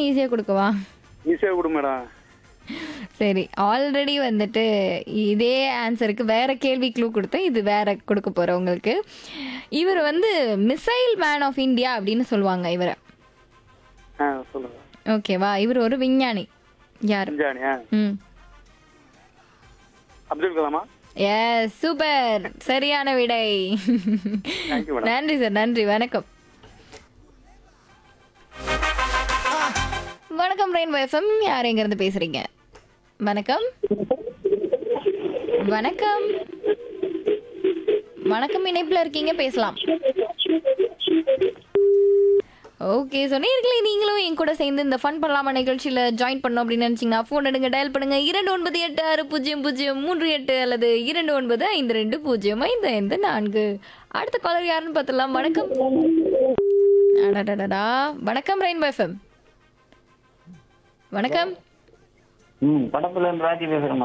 ஈஸியாக கொடுக்கவா ஈஸியாக கொடு மேடம் சரி ஆல்ரெடி வந்துட்டு இதே ஆன்சருக்கு வேற கேள்வி க்ளூ கொடுத்தேன் இது வேற கொடுக்க போறேன் உங்களுக்கு இவர் வந்து மிசைல் மேன் ஆஃப் இந்தியா அப்படின்னு சொல்லுவாங்க இவரை ஆ சொல்லுங்க ஓகேவா இவர் ஒரு விஞ்ஞானி யார் அஞ்சானியா ம் அப்துல் கலாமா எஸ் சூப்பர் சரியான விடை தேங்க்யூ மேடம் நன்றி சார் நன்றி வணக்கம் வணக்கம் ரெயின் எஃப்எம் யார் எங்கேருந்து பேசுறீங்க வணக்கம் வணக்கம் வணக்கம் இணைப்பில் இருக்கீங்க பேசலாம் ஓகே ஸோ நேர்களே நீங்களும் என் கூட சேர்ந்து இந்த ஃபன் பண்ணலாமா நிகழ்ச்சியில் ஜாயின் பண்ணோம் அப்படின்னு நினச்சிங்கன்னா ஃபோன் எடுங்க டயல் பண்ணுங்க இரண்டு ஒன்பது எட்டு ஆறு பூஜ்ஜியம் பூஜ்ஜியம் மூன்று எட்டு அல்லது இரண்டு ஒன்பது ஐந்து ரெண்டு பூஜ்ஜியம் ஐந்து ஐந்து நான்கு அடுத்த காலர் யாருன்னு பார்த்துலாம் வணக்கம் அடடடடா வணக்கம் ரெயின் எஃப்எம் வணக்கம் ம் படத்துல இருந்து ராஜி பேசுறேன்